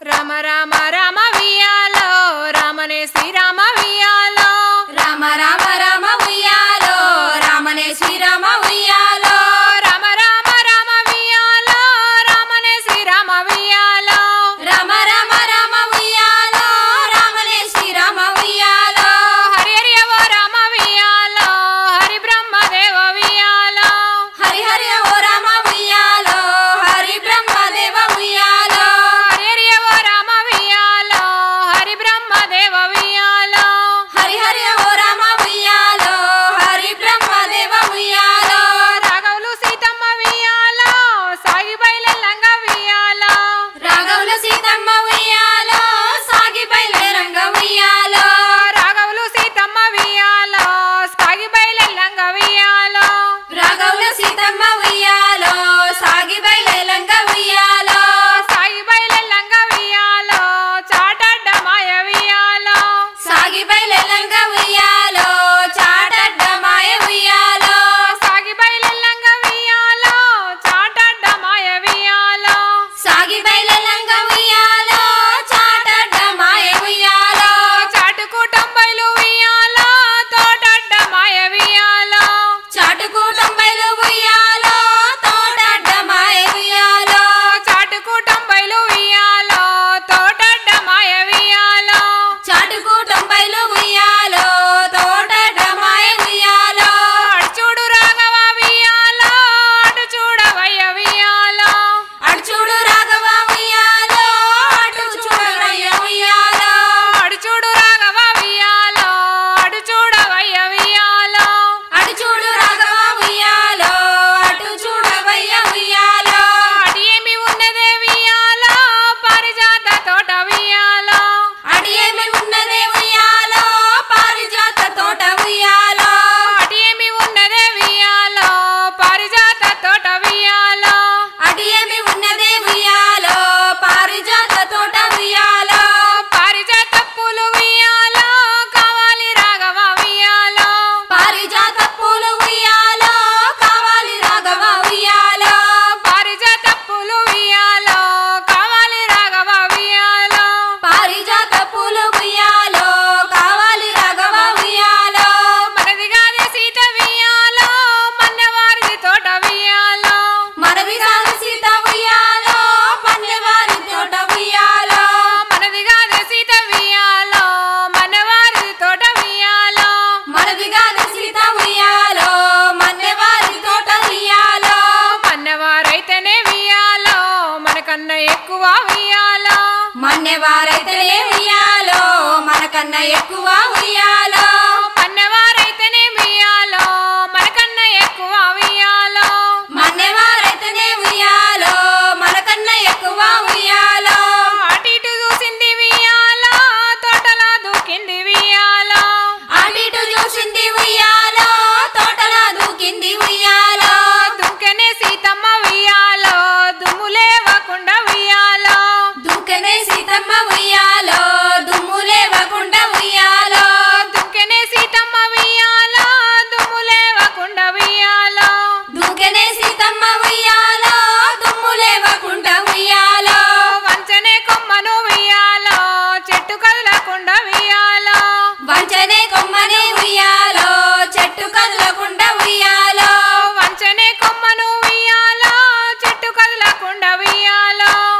రామ రామ రామ వియాలో రామనే శ్రీరామ వియాలో రామ రామ రామ ఉయ్యాలో రామనే శ్రీరామ ఉయ్యాలో రామ రామ రామ వియాలో రామనే శ్రీరామ వియాలో రామ రామ రామ ఉయ్యాలో రామనే శ్రీరామ ఉయ్యాలో హరి హరి ఓ రామ వియాలో హరి బ్రహ్మదేవ వియాలో హరి హరి ఓ రామ ఉయ్యాలో హరి బ్రహ్మదేవ ఉయ్యాలో హరి హరి ఓ రామ వియాలో హరి బ్రహ్మదేవ వియాలో హరి హరి ఓ రామ ఉయ్యాలో హరి బ్రహ్మదేవ ఉయ్యాలో రాఘవులు సీతమ్మ వియాలో సాగి బయలంగ వియాలో రాఘవుల సీతమ్మ ఉయ్యాలో సాగి బయలురంగ ఉయ్యాలో రాఘవులు సీతమ్మ వియాలో సాగి బయలంగ వియాలో రాఘవుల సీతమ్మ ఉయ్యాలో సాగి బయలురంగ ఉయ్యాలో సాగి బయలంగ వియాలో చాటడ్డ మాయ వియాలో సాగి బయలురంగ ఉయ్యాలో చాటడ్డ మాయ ఉయ్యాలో సాగి బయలంగ వియాలో చాటడ్డ మాయ వియాలో సాగి బయలురంగ ఉయ్యాలో చాటడ్డ మాయ ఉయ్యాలో చాటుకు టొంబైలు వియాలో తోటడ్డ మాయ వియాలో చాటుకు తొంభైలు ఉయ్యాలో తోటడ్డ మాయ ఉయ్యాలో చాటుకు టొంబైలు వియాలో తోటడ్డ మాయ వియాలో చాటుకు తొంభైలు ఉయ్యాలో తోటడ్డ మాయ ఉయ్యాలో అటు చూడు రాఘవ వియాలో అటు చూడవయ్య వియాలో అటు చూడు రాఘవ ఉయ్యాలో అటు చూడవయ్య ఉయ్యాలో అటు చూడు రాఘవ వియాలో అటు చూడవయ్య వియాలో అటు చూడు రాఘవ ఉయ్యాలో అటు చూడవయ్య ఉయ్యాలో అటు ఏమి ఉన్నదే వియాలో పారిజాత తోట వియాలో అటు ఏమి ఉన్నదే ఉయ్యాలో పారిజాత తోట ఉయ్యాలో అటు ఏమి ఉన్నదే వియాలో పారిజాత తోట వియాలో అటు ఏమి ఉన్నదే ఉయ్యాలో పారిజాత తోట ఉయ్యాలో పారిజాత పూలు వియాలో కావాలి రాఘవ వియాలో పారిజాత పూలు ఉయ్యాలో కావాలి రాఘవ ఉయ్యాలో పారిజాత పూలు వియాలో కావాలి రాఘవ వియాలో పారిజాత పూలు ఉయ్యాలో కావాలి రాఘవ ఉయ్యాలో మనది కాదే సీత వియాలో మన్నవారిది తోట వియాలో మనవి కాదు సీత ఉయ్యాలో పన్నెవారి తోట ఉయ్యాలో మనది కాదే సీత వియాలో మన్నవారిది తోట వియాలో మనవి కాదు సీత ఉయ్యాలో మన్నెవారి తోట ఉయ్యాలో మన్నవారైతేనే వియాలో మనకన్నా ఎక్కువ వియాలో మన్నెవారైతేనే ఉయ్యాలో మనకన్నా ఎక్కువ ఉయ్యాలో మన్నవారైతేనే వియాలో మనకన్నా ఎక్కువ వియాలో మన్నెవారైతేనే ఉయ్యాలో మనకన్నా ఎక్కువ ఉయ్యాలో అటు ఇటు చూసింది వియాలో తోటలో దూకింది వియాలో అటు ఇటు చూసింది ఉయ్యాలో తోటలా దూకింది ఉయ్యాలో దుంకెనే సీతమ్మ వియాలో దుమ్ము లేవకుండా వియాలో దుఃఖనే సీతమ్మ ఉయ్యాలో దుమ్ము లేవకుండా ఉయ్యాలో దుంకెనే సీతమ్మ వియాలో దుమ్ము లేవకుండా వియాలో దుఃఖనే సీతమ్మ ఉయ్యాలో దుమ్ము లేవకుండా ఉయ్యాలో వంచనే కొమ్మను వియాలో చెట్టు కదలకుండా వియాలో వంచనే కొమ్మని ఉయ్యాలో చెట్టు కదలకుండా ఉయ్యాలో వంచనే కొమ్మను వియాలో చెట్టు కదలకుండా వియాలో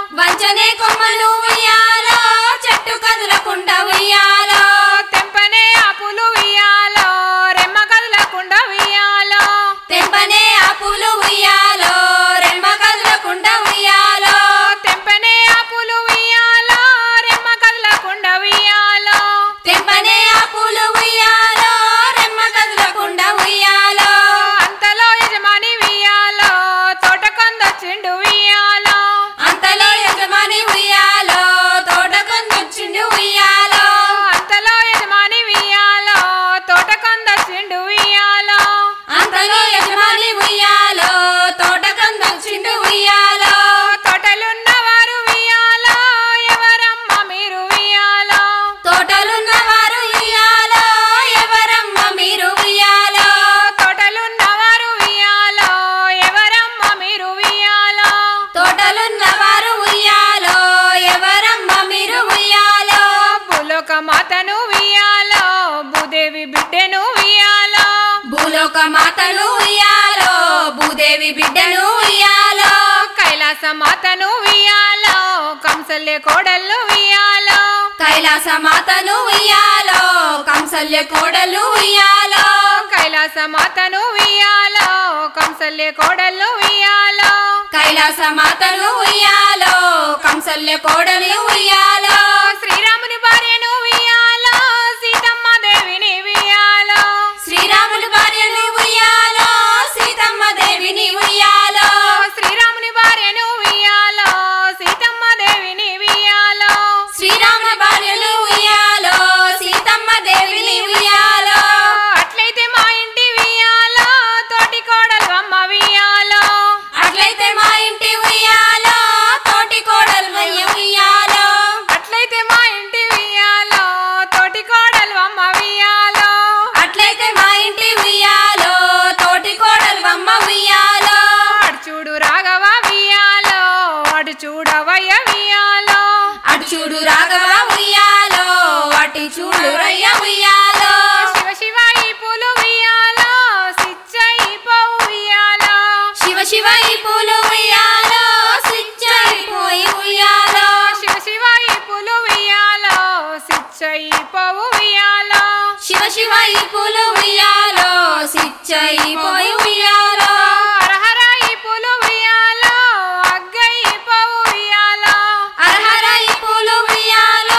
మాతను వియాలో భూదేవి బిడ్డను వియాలో భూలోక మాతను ఉయ్యాలో భూదేవి బిడ్డను ఉయ్యాలో కైలాస మాతను వియాలో కంసల్య కోడళ్ళు వియాలో కైలాస మాతను ఉయ్యాలో కంసల్య కోడలు ఉయ్యాలో కైలాస మాతను వియాలో కంసల్య కోడళ్ళు వియాలో కైలాస మాతను ఉయ్యాలో కంసల్య కోడలు ఉయ్యాలో శ్రీరాముని భార్యను వియాలో సీతమ్మ దేవిని వియాలో శ్రీరాముని భార్యను ఉయ్యాలో సీతమ్మ దేవిని ఉయ్యాలో శ్రీరాముని భార్యను వియాలో సీతమ్మ దేవిని వియాలో శ్రీరాముని భార్యను ఉయ్యాలో సీతమ్మ దేవిని ఉయ్యాలో అట్లయితే మా ఇంటి వియాలో తోటి కోడలు అమ్మ వియాలో అట్లయితే మా ఇంటి ఉయ్యాలో తోటి కోడలు వయ్య ఉయ్యాలో అట్లయితే మా ఇంటి వియాలో తోటి కోడలు అమ్మ వియాలో అట్లయితే మా ఇంటి ఉయ్యాలో తోటి కోడలు అమ్మ ఉయ్యాలో అటు చూడు రాఘవ వియాలో అటు చూడవయ్య వియాలో అటు చూడు రాఘవ ఉయ్యాలో అటు చూడు రయ్య ఉయ్యాలో శివ శివ ఈ పూలు వియాలో సిచ్చ ఈ పౌ వియాలో శివ శివ ఈ పూలు ఉయ్యాలో స్విచ్ అయిపోయి ఉయ్యాలో శివ శివ ఈ పూలు వియాలో సిచ్చ ఈ పౌ వియాలో శివ శివ ఈ పూలు ఉయ్యాలో స్విచ్ అయిపోయి ఉయ్యాలో హర హర ఈ పూలు వియాలో అగ్గ ఈ పౌ వియాలో అర్హర ఈ పూలు ఉయ్యాలో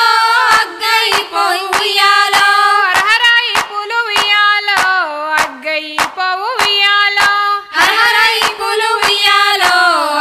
అగ్గైపోయి ఉయ్యాలో హర హర ఈ పూలు వియాలో అగ్గ ఈ పౌ వియాలో అర్హర ఈ పూలు ఉయ్యాలో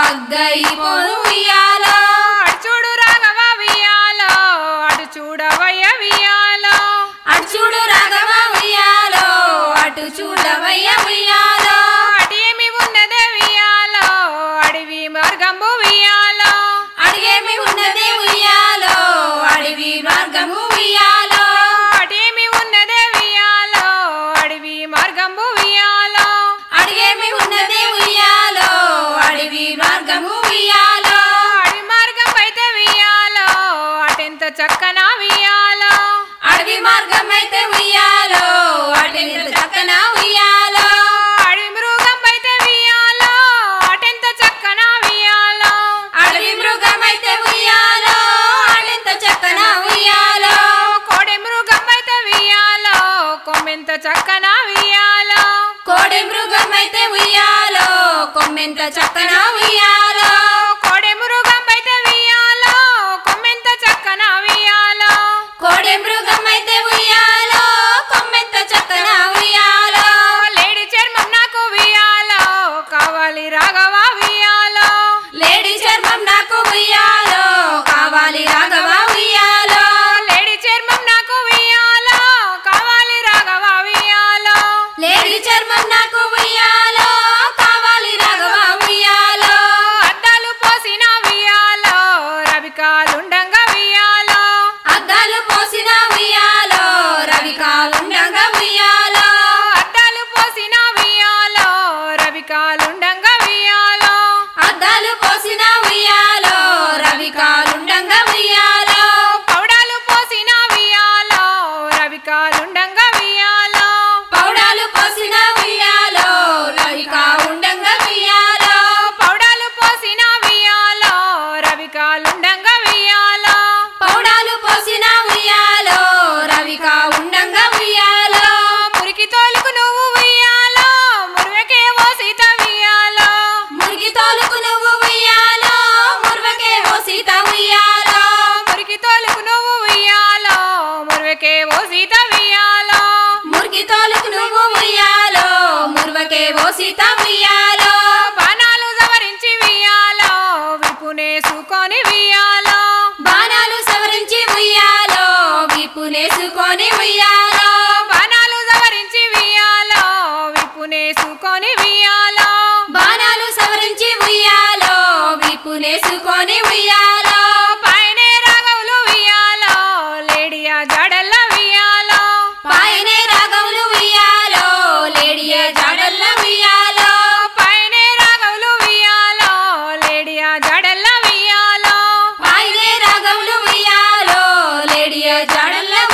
అగ్గైపోయి ఉయ్యాలో అటు చూడు రాఘవ వియాలో అటు చూడవయ్య వియాలో అటు చూడు రాఘవ ఉయ్యాలో అటు చూడవయ్య ఉయ్యాలో అటు ఏమి ఉన్నదే వియాలో అడవి మార్గంబు వియాలో అడిగేమి ఉన్నదే ఉయ్యాలో అడవి మార్గము ఉయ్యాలో అటేమి ఉన్నదే వియాలో అడవి మార్గంబు వియాలో అడిగేమి ఉన్నదే ఉయ్యాలో అడవి మార్గము ఉయ్యాలో అడవి మార్గం అయితే వియాలో అటెంత చక్కన వియాలో అడవి మార్గం అయితే ఉయ్యాలో అటెంత చక్కన ఉయ్యాలో అడవి మృగం అయితే వియాలో అటెంత చక్కన వియాలో అడవి మృగం అయితే ఉయ్యాలో అటెంత చక్కన ఉయ్యాలో కోడె మృగం అయితే వియాలో కొమ్మెంత చక్కన వియాలో కోడి మృగం అయితే ఉయ్యాలో కొమ్మెంత చక్కన ఉయ్యాలో కోడె మృగం అయితే వియాలో కొమ్మెంత చక్కన వియాలో కోడి మృగం అయితే ఉయ్యాలో కొమ్మెంత చక్కన ఉయ్యాలో లేడి చర్మం నాకు వియాలో కావాలి రాఘవ వియాలో లేడీ చర్మం నాకు ఉయ్యాలో కావాలి రాఘవ ఉయ్యాలో లేడి చర్మం నాకు వియాలో కావాలి రాఘవ వియాలో లేడీ చర్మం నాకు ఉయ్యాలో కావాలి రాఘవ ఉయ్యాలో అద్దాలు పోసిన వియాలో రవికాలుండంగా వియాలో అద్దాలు పోసిన ఉయ్యాలో రవి కాలుండగా ఉయ్యాలో అద్దాలు పోసిన వియాలో రవికాలుండంగా వియాలో అద్దాలు పోసిన ఉయ్యాలో రవి కాలుండగా ఉయ్యాలో పౌడాలు పోసిన వియాలో రవికాలుండంగా వియాలో పౌడాలు పోసిన ఉయ్యాలో రవి కాలుండగా ఉయ్యాలో పౌడాలు పోసిన వియాలో రవికాలుండంగా వియాలో పౌడాలు పోసిన ఉయ్యాలో రవి కాలుండగా ఉయ్యాలో మురికి తోలుకు నువ్వు వియాలో మురివకే ఓ సీత వియాలో మురికి తోలుకు నువ్వు ఉయ్యాలో ముర్వకే ఓ సీత ఉయ్యాలో మురికి తోలుకు నువ్వు వియాలో మురివకే ఓ సీత వియాలో మురికి తోలుకు నువ్వు ఉయ్యాలో ముర్వకే ఓ సీత ఉయ్యాలో బాణాలు సవరించి వియాలో విపునేసుకొని వియాలో బాణాలు సవరించి ఉయ్యాలో విప్పునేసుకొని ఉయ్యాలో బాణాలు సవరించి వియాలో విపునేసుకొని వియాలో బాణాలు సవరించి ఉయ్యాలో విప్పునేసుకొని ఉయ్యాలో పైనే రాగవులు వియాలో లేడియా జడల్ల వియాలో పాయనే రాగవులు ఉయ్యాలో లేడియ జాడల్ల ఉయ్యాలో పైనే రాగవులు వియాలో లేడియా జడల్ల వియాలో పాయనే రాగవులు ఉయ్యాలో లేడియ జాడల్ల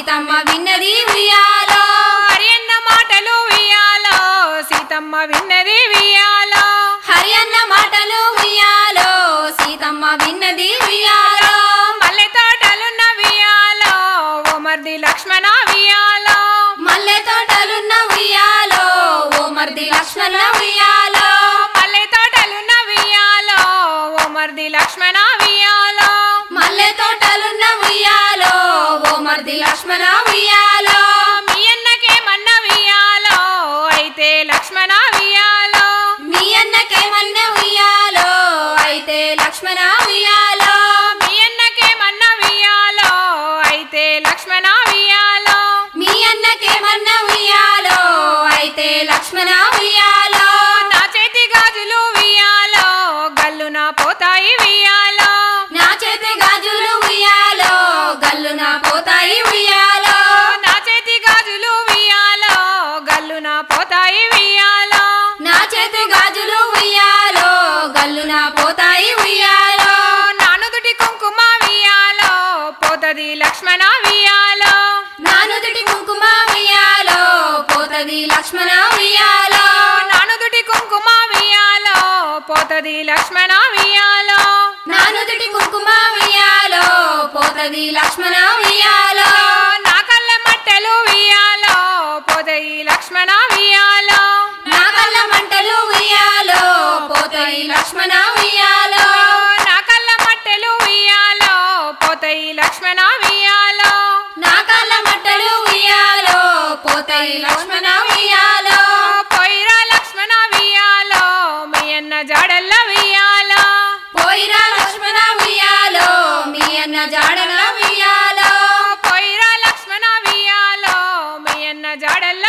సీతమ్మ విన్నది ఉయ్యాలో హరి అన్న మాటలు వియాలో సీతమ్మ విన్నది వియాలో హరి అన్న మాటలు ఉయ్యాలో సీతమ్మ విన్నది ఉయ్యాలో మల్లె తోటలున్న వియాలో ఓ మర్ది లక్ష్మణ వియాలో మల్లె తోటలున్న ఉయ్యాలో ఓ మర్ది లక్ష్మణ ఉయ్యాలో మల్లె తోటలున్న వియాలో ఓ మర్ది లక్ష్మణ వియాలో మల్లె తోటలున్న ఉయ్యాలో ఓ మర్ది లక్ష్మణ ఉయ్యాలో మీ అన్నకేమన్న వియాలో అయితే లక్ష్మణ వియాలో మీ అన్నకేమన్న ఉయ్యాలో అయితే లక్ష్మణ ఉయ్యాలో మీ అన్నకేమన్న వియాలో అయితే లక్ష్మణ వియాలో మీ అన్నకేమన్న ఉయ్యాలో అయితే లక్ష్మణ ఉయ్యాలో నా చేతి గాజులు వియాలో గల్లున పోతాయి వియాలో నా చేతి గాజులు ఉయ్యాలో గల్లున పోతాయి ఉయ్యాలో నా చేతి గాజులు వియాలో గల్లున పోతాయి వియాలో నా చేతి గాజులు ఉయ్యాలో గల్లున పోతాయి ఉయ్యాలో నానుదుటి కుంకుమ వియాలో పోతది లక్ష్మణ వియాలో నానుదుటి కుంకుమ ఉయ్యాలో పోతది లక్ష్మణ ఉయ్యాలో నానుదుటి కుంకుమ వియాలో పోతది లక్ష్మణ వియాలో నానుదుటి కుంకుమ ఉయ్యాలో పోతది లక్ష్మణ ఉయ్యాలో నా కళ్ళ మట్టెలు వియాలో పోతయి లక్ష్మణ వియాలో నా కళ్ళ మంటలు ఉయ్యాలో పోతయి లక్ష్మణ ఉయ్యాలో నా కళ్ళ మట్టెలు వియాలో పోతయి లక్ష్మణ వియాలో నా కళ్ళ మంటలు ఉయ్యాలో పోతయి లక్ష్మణ ఉయ్యాలో పోయిరా లక్ష్మణ వియాలో మీ అన్న జాడల్ల వియాలో పోయిరా లక్ష్మణ ఉయ్యాలో మీ అన్న జాడల ఉయ్యాలో పోయిరా లక్ష్మణ వియాలో మీ అన్న జాడల్ల